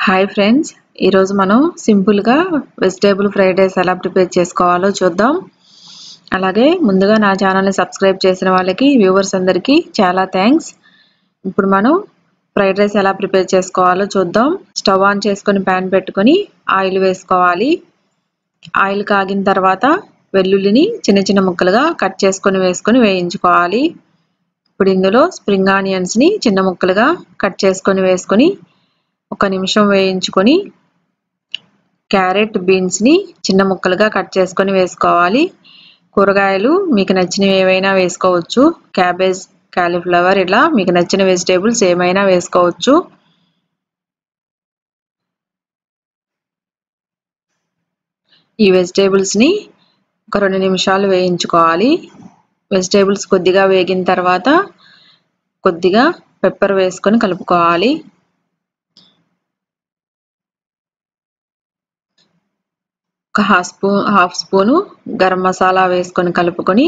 hi friends ఈరోజు మనం సింపుల్గా వెజిటేబుల్ ఫ్రైడ్ రైస్ ఎలా ప్రిపేర్ చేసుకోవాలో చూద్దాం అలాగే ముందుగా నా ఛానల్ని సబ్స్క్రైబ్ చేసిన వాళ్ళకి వ్యూవర్స్ అందరికీ చాలా థ్యాంక్స్ ఇప్పుడు మనం ఫ్రైడ్ రైస్ ఎలా ప్రిపేర్ చేసుకోవాలో చూద్దాం స్టవ్ ఆన్ చేసుకొని ప్యాన్ పెట్టుకొని ఆయిల్ వేసుకోవాలి ఆయిల్ కాగిన తర్వాత వెల్లుల్లిని చిన్న చిన్న ముక్కలుగా కట్ చేసుకొని వేసుకొని వేయించుకోవాలి ఇప్పుడు ఇందులో స్ప్రింగ్ ఆనియన్స్ని చిన్న ముక్కలుగా కట్ చేసుకొని వేసుకొని ఒక నిమిషం వేయించుకొని క్యారెట్ బీన్స్ని చిన్న ముక్కలుగా కట్ చేసుకొని వేసుకోవాలి కూరగాయలు మీకు నచ్చినవి ఏవైనా వేసుకోవచ్చు క్యాబేజ్ కాలీఫ్లవర్ ఇలా మీకు నచ్చిన వెజిటేబుల్స్ ఏమైనా వేసుకోవచ్చు ఈ వెజిటేబుల్స్ని ఒక రెండు నిమిషాలు వేయించుకోవాలి వెజిటేబుల్స్ కొద్దిగా వేగిన తర్వాత కొద్దిగా పెప్పర్ వేసుకొని కలుపుకోవాలి ఒక half spoon half spoon garam masala వేసుకొని కలుపుకొని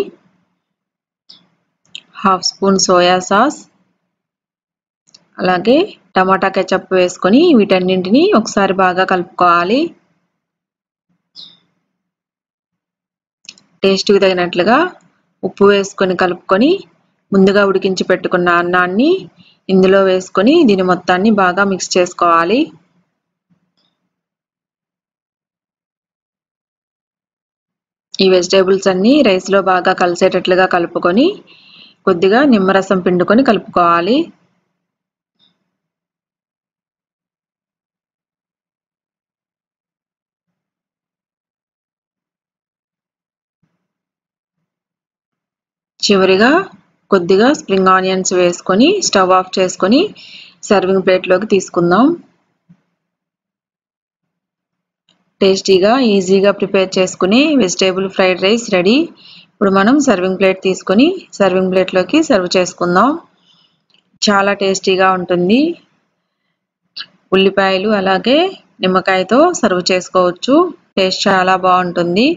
హాఫ్ స్పూన్ సోయా సాస్ అలాగే టమాటా కెచప్ వేసుకొని వీటన్నింటిని ఒకసారి బాగా కలుపుకోవాలి టేస్ట్కి తగినట్లుగా ఉప్పు వేసుకొని కలుపుకొని ముందుగా ఉడికించి పెట్టుకున్న అన్నాన్ని ఇందులో వేసుకొని దీని మొత్తాన్ని బాగా మిక్స్ చేసుకోవాలి ఈ వెజిటేబుల్స్ అన్నీ రైస్లో బాగా కలిసేటట్లుగా కలుపుకొని కొద్దిగా నిమ్మరసం పిండుకొని కలుపుకోవాలి చివరిగా కొద్దిగా స్ప్రింగ్ ఆనియన్స్ వేసుకొని స్టవ్ ఆఫ్ చేసుకొని సర్వింగ్ ప్లేట్లోకి తీసుకుందాం టేస్టీగా ఈజీగా ప్రిపేర్ చేసుకుని వెజిటేబుల్ ఫ్రైడ్ రైస్ రెడీ ఇప్పుడు మనం సర్వింగ్ ప్లేట్ తీసుకొని సర్వింగ్ ప్లేట్లోకి సర్వ్ చేసుకుందాం చాలా టేస్టీగా ఉంటుంది ఉల్లిపాయలు అలాగే నిమ్మకాయతో సర్వ్ చేసుకోవచ్చు టేస్ట్ చాలా బాగుంటుంది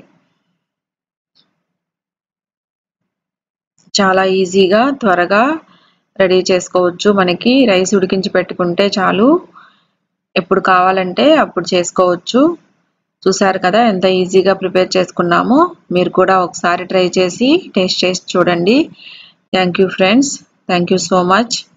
చాలా ఈజీగా త్వరగా రెడీ చేసుకోవచ్చు మనకి రైస్ ఉడికించి పెట్టుకుంటే చాలు ఎప్పుడు కావాలంటే అప్పుడు చేసుకోవచ్చు చూసారు కదా ఎంత ఈజీగా ప్రిపేర్ చేసుకున్నామో మీరు కూడా ఒకసారి ట్రై చేసి టేస్ట్ చేసి చూడండి thank you friends thank you so much